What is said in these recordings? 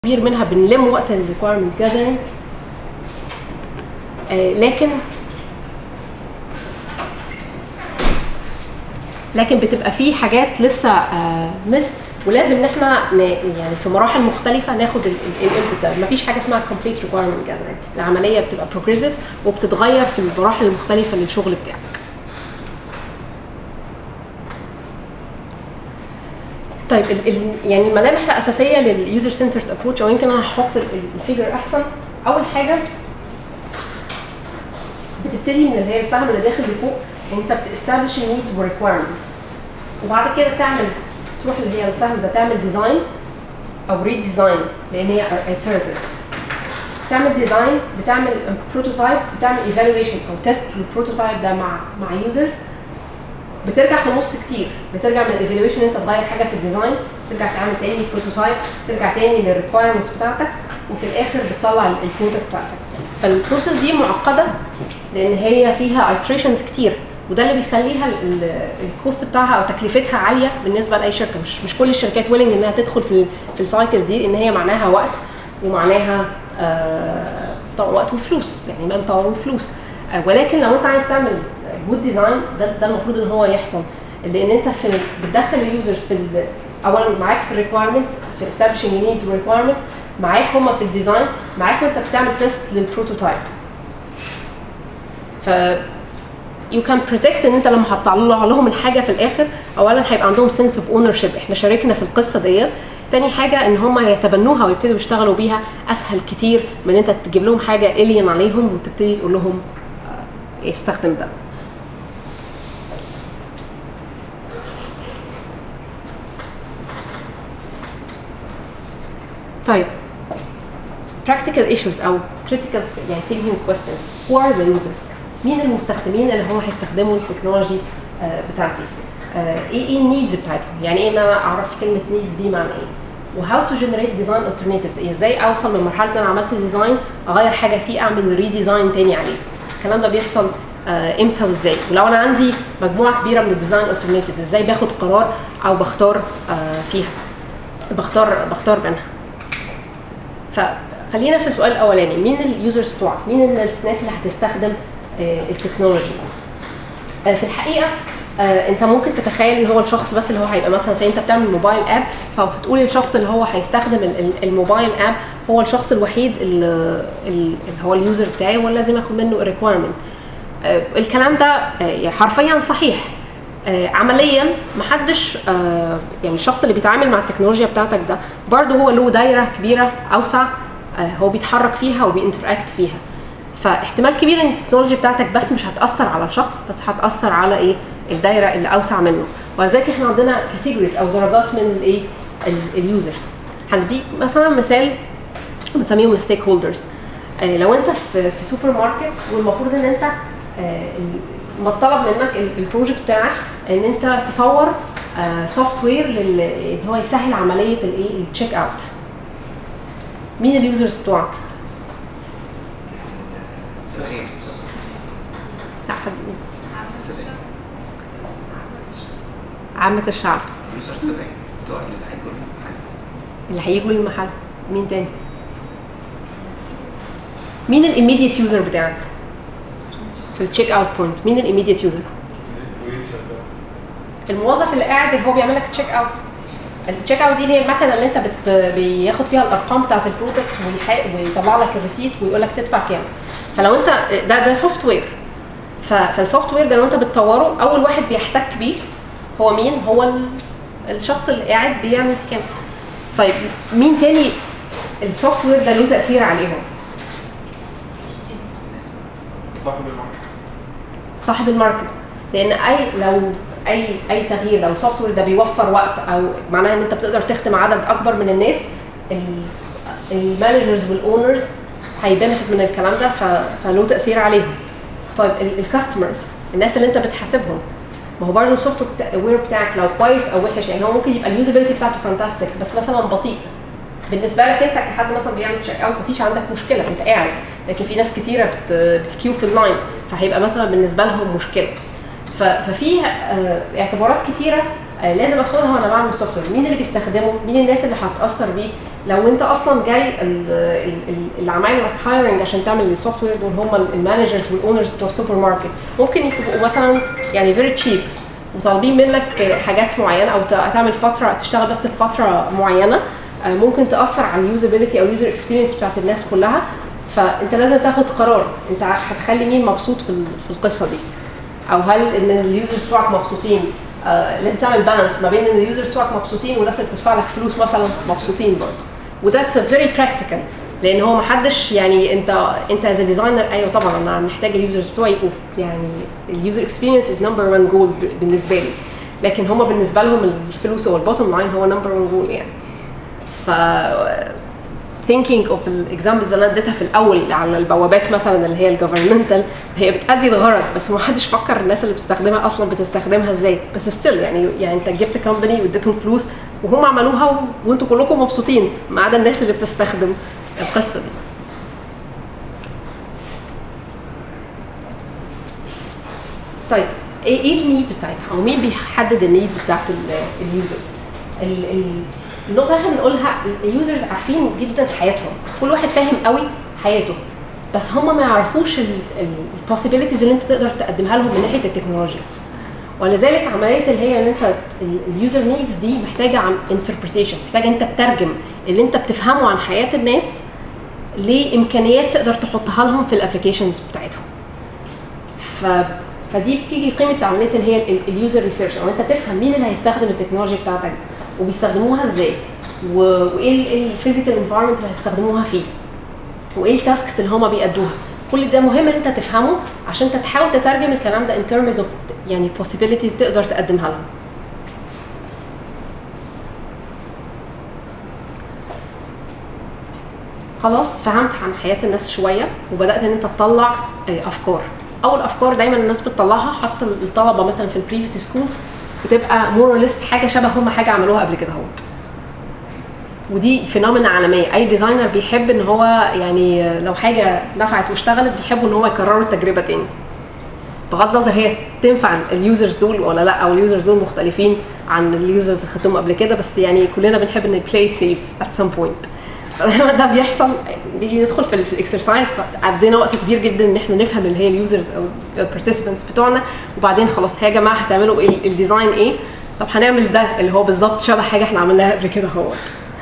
كبير منها بنلم وقت الريكويرمنت جاذرنج لكن لكن بتبقى في حاجات لسه آه، مس ولازم ان احنا ن- يعني في مراحل مختلفه ناخد الانبوت ده مفيش حاجه اسمها complete requirement gathering العمليه بتبقى progressive وبتتغير في المراحل المختلفه للشغل بتاعك طيب ال ال يعني الملامح الاساسيه لليوزر سنترد ابروتش او يمكن انا هحط ال- ال- الفيجر احسن اول حاجه بتبتدي من اللي هي السهم اللي داخل لفوق انت بتستابلش النيدز وريكويرمنتس وبعد كده تعمل تروح اللي هي السهم ده تعمل ديزاين او ريديزاين لان هي iterative تعمل ديزاين بتعمل بروتوتايب بتعمل ايفالويشن او تيست للبروتوتايب ده مع مع يوزرز بترجع في النص كتير بترجع من الايفالويشن انت تغير حاجه في الديزاين ترجع تعمل تاني بروتوتايب ترجع تاني للريكويرمنتس بتاعتك وفي الاخر بتطلع البرودكت بتاعتك فالبروسيس دي معقده لان هي فيها iterations كتير وده اللي بيخليها ال- ال- الكوست بتاعها او تكلفتها عاليه بالنسبه لاي شركه مش مش كل الشركات ويلنج انها تدخل في ال- في السايكلز دي ان هي معناها وقت ومعناها آه طبعاً وقت وفلوس يعني مان باور وفلوس آه ولكن لو انت عايز تعمل جود ديزاين ده ده المفروض ان هو يحصل لان انت في بتدخل اليوزرز في ال- اولا معاك في الريكويرمنت في establishing needs requirements معاك هم في الديزاين معاك وانت بتعمل تيست للبروتوتايب ف يو كان بريدكت ان انت لما هتطلع لهم الحاجه في الاخر اولا هيبقى عندهم سنس اوف اونر شيب احنا شاركنا في القصه ديت تاني حاجه ان هم يتبنوها ويبتدوا يشتغلوا بيها اسهل كتير من انت تجيب لهم حاجه الين عليهم وتبتدي تقول لهم آه، استخدم ده طيب practical issues او critical يعني thinking questions who are the users مين المستخدمين اللي هم هيستخدموا التكنولوجي آه، بتاعتي آه، ايه ايه النيدز بتاعتهم يعني ايه ان انا اعرف كلمه needs دي معنى ايه وهاو تو جنريت ديزاين alternatives ايه ازاي اوصل من مرحله ان انا عملت ديزاين اغير حاجه فيه اعمل ريديزاين تاني عليه الكلام ده بيحصل آه، امتى وازاي ولو انا عندي مجموعه كبيره من الديزاين alternatives ازاي باخد قرار او بختار آه، فيها بختار بختار بينها فخلينا في السؤال الاولاني مين اليوزرز بتوعك مين الناس اللي هتستخدم آه، التكنولوجي آه، في الحقيقه آه، انت ممكن تتخيل ان هو الشخص بس اللي هو هيبقى مثلا زي انت بتعمل موبايل اب فتقول الشخص اللي هو هيستخدم ال- ال- الموبايل اب هو الشخص الوحيد اللي, اللي هو اليوزر بتاعي ولا لازم اخد منه ريكويرمنت الكلام ده آه، حرفيا صحيح آه، عمليا محدش آه، يعني الشخص اللي بيتعامل مع التكنولوجيا بتاعتك ده برضه هو له دايره كبيره اوسع آه، هو بيتحرك فيها وبينتراكت فيها فاحتمال كبير ان التكنولوجيا بتاعتك بس مش هتاثر على الشخص بس هتاثر على ايه الدايره اللي اوسع منه ولذلك احنا عندنا كاتيجوريز او درجات من الايه اليوزرز هنديك مثلا مثال بنسميهم الستيك هولدرز لو انت في في سوبر ماركت والمفروض ان انت آه، ال- مطلب منك ال- البروجكت بتاعك ان انت تطور سوفت وير ان هو يسهل عمليه الايه التشيك اوت مين اليوزرز بتوعك؟ سبعين لا حد يقول. عامة الشعب يوزر سبعين بتوع اللي هيكون محل اللي هيجوا للمحل مين تاني؟ مين الاميديت يوزر بتاعك؟ في التشيك اوت بوينت مين الاميديت يوزر؟ الموظف اللي قاعد اللي هو بيعمل لك تشيك اوت التشيك اوت دي اللي هي المكنه اللي انت بت... بياخد فيها الارقام بتاعت البرودكتس ويح... ويطلع لك الريسيت ويقول لك تدفع كام فلو انت ده ده سوفت وير ف... فالسوفت وير ده لو انت بتطوره اول واحد بيحتك بيه هو مين هو ال... الشخص اللي قاعد بيعمل سكان طيب مين تاني السوفت وير ده له تاثير عليهم صاحب الماركت صاحب الماركت لان اي لو اي اي تغيير لو السوفت وير ده بيوفر وقت او معناها ان انت بتقدر تخدم عدد اكبر من الناس المانجرز والاونرز هيبنفت من الكلام ده ف- فله تاثير عليهم طيب الكاستمرز الناس اللي انت بتحاسبهم ما هو برضه السوفت وير بتاعك لو كويس او وحش يعني هو ممكن يبقى اليوزابيلتي بتاعته فانتاستيك بس مثلا بطيء بالنسبه لك انت كحد مثلا بيعمل تشيك اوت مفيش عندك مشكله انت قاعد لكن في ناس كتيره بت- بتكيو في اللاين فهيبقى مثلا بالنسبه لهم مشكله ف- ففي آه، اعتبارات كتيره آه لازم اخدها وانا بعمل سوفت وير مين اللي بيستخدمه مين الناس اللي هتاثر بيه لو انت اصلا جاي ال- ال- ال- اللي عمال لك هايرنج عشان تعمل السوفت وير دول هم المانجرز والاونرز بتوع السوبر ماركت ممكن يبقوا مثلا يعني فيري تشيب وطالبين منك حاجات معينه او ت- تعمل فتره تشتغل بس في فتره معينه آه، ممكن تاثر على اليوزابيلتي او اليوزر اكسبيرينس بتاعت الناس كلها فانت لازم تاخد قرار انت هتخلي مين مبسوط في ال- في القصه دي او هل ان اليوزرز بتوعك مبسوطين آه لازم تعمل بالانس ما بين ان اليوزرز بتوعك مبسوطين والناس اللي بتدفع لك فلوس مثلا مبسوطين برضه وذاتس فيري براكتيكال لان هو ما حدش يعني انت انت از ديزاينر ايوه طبعا انا محتاج اليوزرز بتوعي يبقوا يعني اليوزر اكسبيرينس از نمبر 1 جول بالنسبه لي لكن هم بالنسبه لهم الفلوس هو البوتtom لاين هو نمبر 1 جول يعني ف thinking of الاكزامبلز اللي انا اديتها في الاول على البوابات مثلا اللي هي الجفرمنتال هي بتأدي الغرض بس ما حدش فكر الناس اللي بتستخدمها اصلا بتستخدمها ازاي بس ستيل يعني يعني انت جبت كومباني واديتهم فلوس وهم عملوها و... وانتوا كلكم مبسوطين ما عدا الناس اللي بتستخدم القصه دي طيب ايه ايه النيدز بتاعتها او مين بيحدد النيدز بتاعت اليوزرز النقطه اللي احنا بنقولها اليوزرز عارفين جدا حياتهم كل واحد فاهم قوي حياته بس هم ما يعرفوش البوسيبيليتيز اللي انت تقدر تقدمها لهم من ناحيه التكنولوجيا ولذلك عمليه اللي هي ان انت اليوزر نيدز دي محتاجه عن انتربريتيشن محتاجه انت تترجم اللي انت بتفهمه عن حياه الناس لامكانيات تقدر تحطها لهم في الابلكيشنز بتاعتهم ف فدي بتيجي قيمه عمليه اللي هي اليوزر ريسيرش او انت تفهم مين اللي هيستخدم التكنولوجيا بتاعتك وبيستخدموها ازاي و- وايه الفيزيكال انفايرمنت اللي هيستخدموها فيه وايه التاسكس اللي هما بيأدوها كل ده مهم ان انت تفهمه عشان انت تحاول تترجم الكلام ده in terms of يعني possibilities تقدر تقدمها لهم خلاص فهمت عن حياه الناس شويه وبدات ان انت تطلع آه، افكار اول افكار دايما الناس بتطلعها حتى الطلبه مثلا في البريفيس سكولز بتبقى مور ليست حاجه شبه هم حاجه عملوها قبل كده اهوت ودي فينومينا عالميه اي ديزاينر بيحب ان هو يعني لو حاجه نفعت واشتغلت بيحبوا ان هو يكرروا التجربه تاني بغض النظر هي تنفع اليوزرز دول ولا لا او اليوزرز دول مختلفين عن اليوزرز اللي خدتهم قبل كده بس يعني كلنا بنحب ان بلاي سيف ات سم بوينت فلما ده بيحصل بيجي ندخل في, ال- في الاكسرسايز عدينا وقت كبير جدا ان احنا نفهم اللي هي اليوزرز او البارتيسيبنتس بتوعنا وبعدين خلاص يا جماعه هتعملوا ايه الديزاين ايه طب هنعمل ده اللي هو بالظبط شبه حاجه احنا عملناها قبل كده اهوت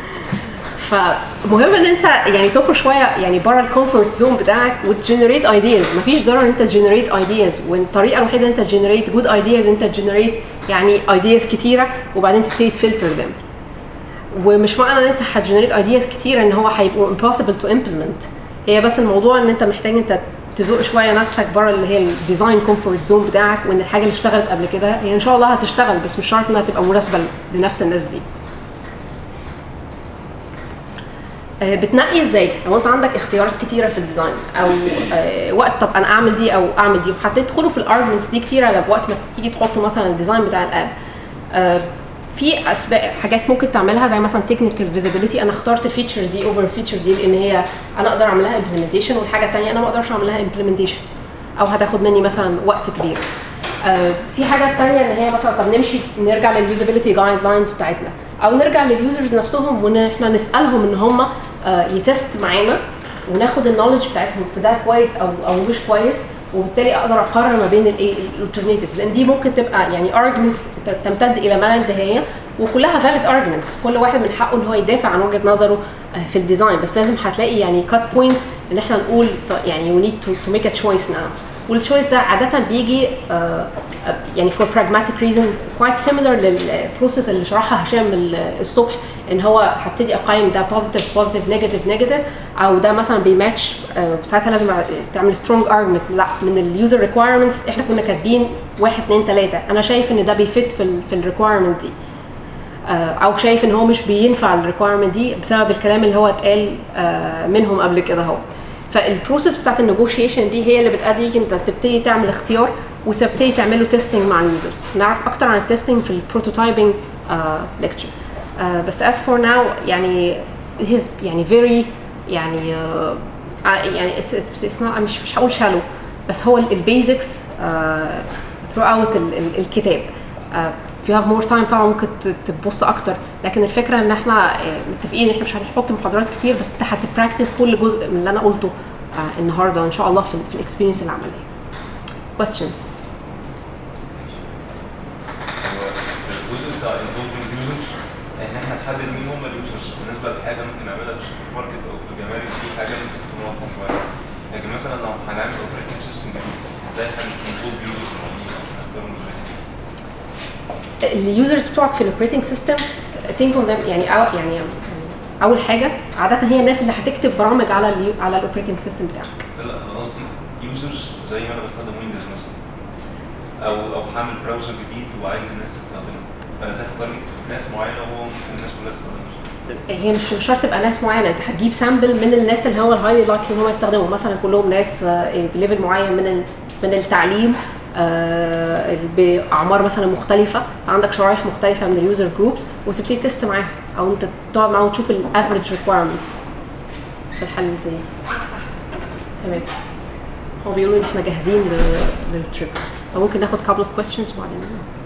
فمهم ان انت يعني تخرج شويه يعني بره الكومفورت زون بتاعك وتجنريت ايدياز مفيش ضرر ان انت تجنريت ايدياز والطريقه الوحيده ان انت تجنريت جود ايدياز انت تجنريت يعني ايدياز كتيره وبعدين تبتدي تفلتر them ومش معنى ان انت هتجنريت ايدياز كتيره ان هو هيبقوا impossible to implement هي بس الموضوع ان انت محتاج انت تزق شويه نفسك بره اللي هي الديزاين كومفورت زون بتاعك وان الحاجه اللي اشتغلت قبل كده هي ان شاء الله هتشتغل بس مش شرط انها تبقى مناسبه لنفس الناس دي آه، بتنقي ازاي لو انت عندك اختيارات كتيره في الديزاين او آه، وقت طب انا اعمل دي او اعمل دي وهتدخلوا في الارجمنتس دي كتيره لو وقت ما تيجي تحطوا مثلا الديزاين بتاع الاب آه، في اسباب حاجات ممكن تعملها زي مثلا تكنيكال فيزيبيليتي انا اخترت الفيتشر دي اوفر الفيتشر دي لان هي انا اقدر اعملها امبلمنتيشن والحاجه الثانيه انا ما اقدرش اعملها امبلمنتيشن او هتاخد مني مثلا وقت كبير آه، في حاجه تانية ان هي مثلا طب نمشي نرجع لليوزابيلتي جايد لاينز بتاعتنا او نرجع لليوزرز نفسهم وان احنا نسالهم ان هم يتست معانا وناخد النولج بتاعتهم في ده كويس او او مش كويس وبالتالي اقدر اقرر ما بين الايه الالترناتيفز لان دي ممكن تبقى يعني ارجمنتس تمتد الى ما لا نهايه وكلها فاليد ارجمنتس كل واحد من حقه ان هو يدافع عن وجهه نظره آه، في الديزاين بس لازم هتلاقي يعني كات بوينت ان احنا نقول ط- يعني وي نيد تو ميك ا تشويس ناو والتشويس ده عاده بيجي آه، آه، يعني for pragmatic reason quite similar للبروسيس اللي شرحها هشام ال- الصبح ان هو هبتدي اقيم ده بوزيتيف بوزيتيف نيجاتيف نيجاتيف او ده مثلا بيماتش آه، ساعتها لازم تعمل سترونج ارجمنت لا من اليوزر ريكوايرمنتس احنا كنا كاتبين واحد اتنين تلاته انا شايف ان ده بيفت في ال في الريكوايرمنت دي آه، او شايف ان هو مش بينفع الريكوايرمنت دي بسبب الكلام اللي هو اتقال آه، منهم قبل كده اهو فالبروسيس بتاعت النيجوشيشن دي هي اللي بتأدي انت تبتدي تعمل اختيار وتبتدي تعمله تيستنج مع اليوزرز نعرف اكتر عن التيستنج في البروتوتايبنج ليكتشر بس as for now يعني it is يعني very يعني آه، يعني it's, it's, it's not مش مش هقول shallow بس هو البيزكس throughout ال- ال- الكتاب آه، if you have more time طبعا ممكن ت- تبص اكتر لكن الفكره ان احنا آه، متفقين ان احنا مش هنحط محاضرات كتير بس انت هتبراكتس كل جزء من اللي انا قلته آه، النهارده ان شاء الله في, في الاكسبيرينس العمليه questions هو في الجزء بتاع involving users ان احنا نحدد مين هم اليوزرز بالنسبه لحاجه ممكن نعملها في السوبر ماركت او في الجمارك دي حاجه ممكن تكون واضحه شويه لكن مثلا لو هنعمل اوبريتنج سيستم جديد ازاي هنفولف يوزرز معينين اليوزرز بتوعك في الاوبريتنج سيستم think on them يعني أو يعني اول حاجه عاده هي الناس اللي هتكتب برامج على ال على الاوبريتنج سيستم بتاعك لا لا انا قصدي يوزرز زي ما انا بستخدم ويندوز مثلا او او هعمل براوزر جديد وعايز الناس تستخدمه فانا ازاي هختار ناس معينه وهو ممكن الناس كلها تستخدمه هي مش مش شرط تبقى ناس معينه انت هتجيب سامبل من الناس اللي هو الهايلي لايكلي ان هم يستخدموا مثلا كلهم ناس آه، بليفل معين من ال- من التعليم آه، باعمار مثلا مختلفه عندك شرايح مختلفه من اليوزر جروبس وتبتدي تست معاهم او انت تقعد معاهم وتشوف الافريج ريكويرمنتس في الحل اللي زي ده. تمام هو بيقولوا ان احنا جاهزين لل- للتريب فممكن ناخد couple of questions وبعدين